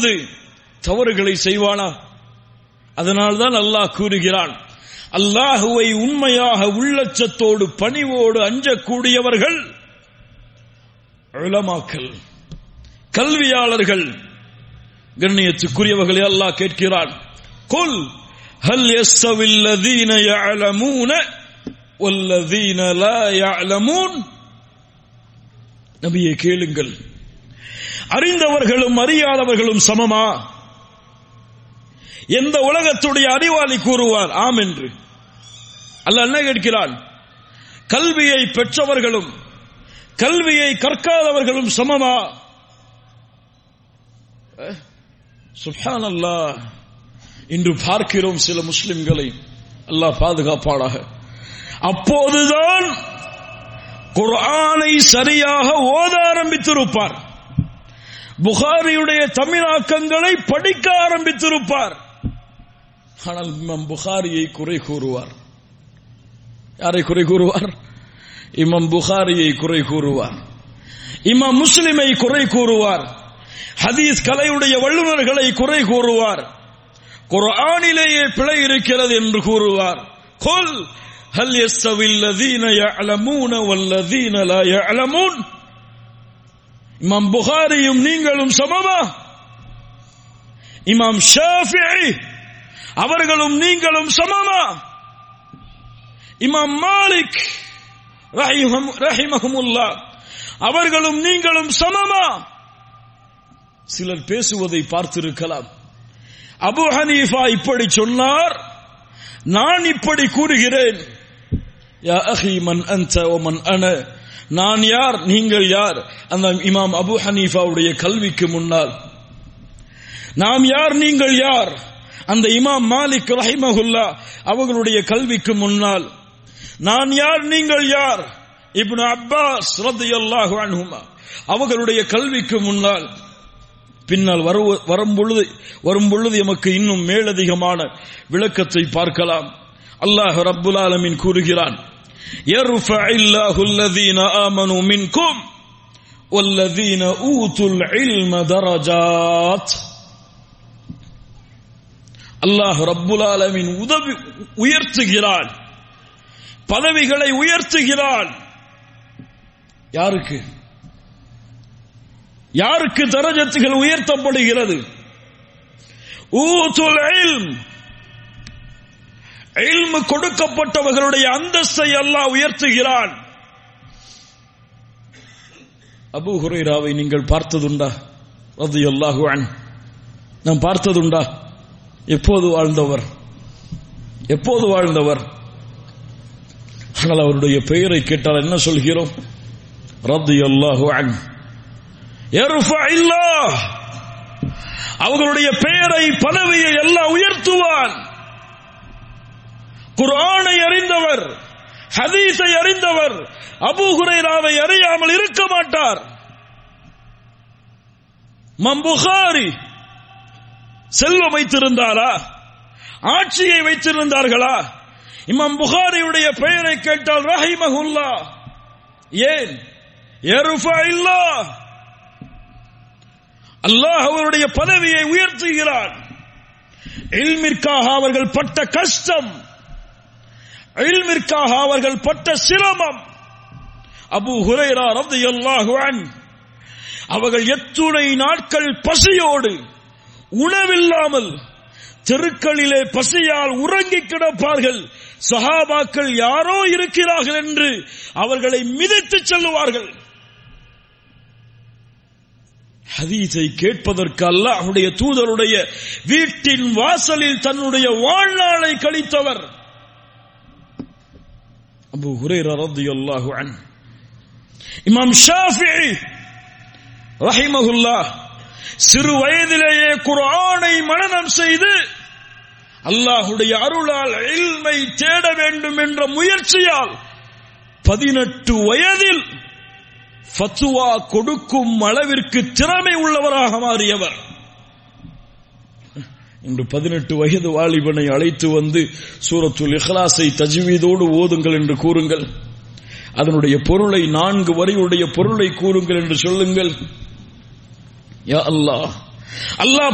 பொழுது தவறுகளை செய்வானா அதனால்தான் அல்லாஹ் கூறுகிறான் அல்லாஹுவை உண்மையாக உள்ளச்சத்தோடு பணிவோடு அஞ்சக்கூடியவர்கள் உலமாக்கல் கல்வியாளர்கள் கண்ணியத்துக்குரியவர்களை அல்லாஹ் கேட்கிறான் கொல் ஹல் யஸ்தவில் லதீன يعلمون والذين لا يعلمون நபியே கேளுங்கள் அறிந்தவர்களும் அறியாதவர்களும் சமமா எந்த உலகத்துடைய அறிவாளி கூறுவார் ஆம் என்று அல்ல என்ன கேட்கிறான் கல்வியை பெற்றவர்களும் கல்வியை கற்காதவர்களும் சமமா சுப்ஹான் அல்லாஹ் இன்று பார்க்கிறோம் சில முஸ்லிம்களை அல்லாஹ் பாதுகாப்பாளாக அப்போதுதான் குர்ஆனை சரியாக ஓத ஆரம்பித்திருப்பார் புகாரியுடைய தமிழாக்கங்களை படிக்க ஆரம்பித்திருப்பார் ஆனால் இமாம் புகாரியை குறை கூறுவார் யாரை குறை கூறுவார் இமாம் புகாரியை குறை கூறுவார் இமாம் முஸ்லிமை குறை கூறுவார் ஹதீஸ் கலையுடைய வல்லுநர்களை குறை கூறுவார் குர்ஆனிலேயே பிழை இருக்கிறது என்று கூறுவார் கொல் ஹல் يستوي الذين يعلمون والذين لا يعلمون இமாம் புகாரியும் நீங்களும் சமமா இமாம் ஷாஃபிஇ அவர்களும் நீங்களும் சமமா இமாம் மாலிக் ரஹிமஹமுல்லா அவர்களும் நீங்களும் சமமா சிலர் பேசுவதை பார்த்திருக்கலாம் அபு ஹனீஃபா இப்படி சொன்னார் நான் இப்படி கூறுகிறேன் யா அஹி மன் அன்த ஓ மன் அன நான் யார் நீங்கள் யார் அந்த இமாம் அபு ஹனீஃபாவுடைய கல்விக்கு முன்னால் நாம் யார் நீங்கள் யார் அந்த இமாம் மாலிக் ரஹிமஹுல்லா அவர்களுடைய கல்விக்கு முன்னால் நான் யார் நீங்கள் யார் இப்னு அப்பாஸ் ரத்தியல்லாஹு அன்ஹுமா அவர்களுடைய கல்விக்கு முன்னால் பின்னால் வரும் பொழுது வரும் பொழுது எமக்கு இன்னும் மேலதிகமான விளக்கத்தை பார்க்கலாம் அல்லாஹ் ரப்புல் ஆலமின் கூறுகிறான் يرفع الله الذين آمنوا منكم والذين أوتوا العلم درجات அல்லாஹ் ரப்புல் ஆலமின் உதவி உயர்த்துகிறான் பதவிகளை உயர்த்துகிறான் யாருக்கு யாருக்கு தரஜத்துகள் உயர்த்தப்படுகிறது ஊதுல் இல்ம் இல்மு கொடுக்கப்பட்டவர்களுடைய அந்தஸ்தை அல்லாஹ் உயர்த்துகிறான் அபு ஹுரைராவை நீங்கள் பார்த்ததுண்டா அது அல்லாஹு நாம் பார்த்ததுண்டா எப்போது வாழ்ந்தவர் எப்போது வாழ்ந்தவர் ஆனால் அவருடைய பெயரை கேட்டால் என்ன சொல்கிறோம் ரத்து அல்லாஹு அன் அவர்களுடைய பெயரை பதவியை எல்லாம் உயர்த்துவான் குர்ஆனை அறிந்தவர் ஹதீஸை அறிந்தவர் அபு ஹுரைராவை அறியாமல் இருக்க மாட்டார் மம்புகாரி செல்வம் வைத்திருந்தாரா ஆட்சியை வைத்திருந்தார்களா இமாம் புகாரியுடைய பெயரை கேட்டால் ரஹிமகுல்லா ஏன் இல்லா அல்லாஹ் அவருடைய பதவியை உயர்த்துகிறான் இல்மிற்காக அவர்கள் பட்ட கஷ்டம் இல்மிற்காக அவர்கள் பட்ட சிரமம் அபு ஹுரைரா ரலியல்லாஹு அன் அவர்கள் எத்துணை நாட்கள் பசியோடு உணவில்லாமல் தெருக்களிலே பசியால் உறங்கி கிடப்பார்கள் சஹாபாக்கள் யாரோ இருக்கிறார்கள் என்று அவர்களை மிதித்து செல்லுவார்கள் ஹதீஸை கேட்பதற்கு அல்லாஹுடைய தூதருடைய வீட்டின் வாசலில் தன்னுடைய வாழ்நாளை கழித்தவர் அபு ஹுரேரா ரலியல்லாஹு அன் இமாம் ஷாஃபிஈ ரஹிமஹுல்லா சிறு வயதிலேயே குர்ஆனை மனனம் செய்து அல்லாஹுடைய அருளால் இல்மை தேட வேண்டும் என்ற முயற்சியால் பதினெட்டு வயதில் ஃபத்துவா கொடுக்கும் அளவிற்கு திறமை உள்ளவராக மாறியவர் இன்று பதினெட்டு வயது வாலிபனை அழைத்து வந்து சூரத்துல் இஹ்லாஸை தஜ்வீதோடு ஓதுங்கள் என்று கூறுங்கள் அதனுடைய பொருளை நான்கு வரையுடைய பொருளை கூறுங்கள் என்று சொல்லுங்கள் யா அல்லாஹ் அல்லாஹ்